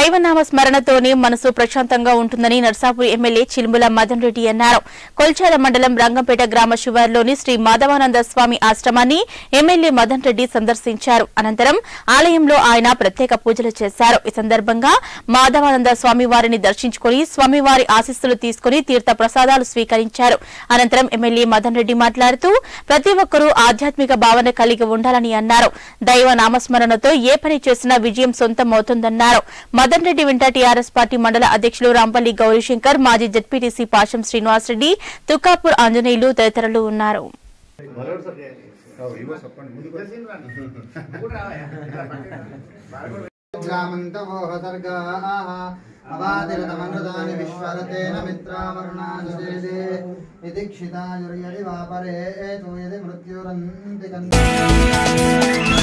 దైవనామ స్మరణతోనే మనసు ప్రశాంతంగా ఉంటుందని నర్సాపూర్ ఎమ్మెల్యే చిలుముల మదన్ రెడ్డి అన్నారు కొల్చాల మండలం రంగంపేట గ్రామ శివారులోని శ్రీ మాధవానంద స్వామి ఆశ్రమాన్ని ఎమ్మెల్యే మదన్ రెడ్డి సందర్శించారు అనంతరం ఆలయంలో ఆయన ప్రత్యేక పూజలు చేశారు ఈ సందర్భంగా మాధవానంద స్వామి వారిని దర్శించుకుని స్వామివారి ఆశీస్సులు తీసుకుని తీర్థ ప్రసాదాలు స్వీకరించారు అనంతరం ఎమ్మెల్యే మదన్ రెడ్డి మాట్లాడుతూ ప్రతి ఒక్కరూ ఆధ్యాత్మిక భావన కలిగి ఉండాలని అన్నారు దైవ నామస్మరణతో ఏ పని చేసినా విజయం సొంతమవుతుందన్నారు మదన్ రెడ్డి వెంట టీఆర్ఎస్ పార్టీ మండల అధ్యక్షులు రాంపల్లి గౌరీశంకర్ మాజీ జడ్పీటీసీ పాశం శ్రీనివాసరెడ్డి తుకాపూర్ ఆంజనేయులు తదితరులు ఉన్నారు గ్రామంతవోహ సర్గాः అవాదిరతమనుదాని విశ్వరతేన మిత్రామరుణాజుదే ఇది క్షితాయుర్యది వాపరే తు యది మృత్యురంతి కన్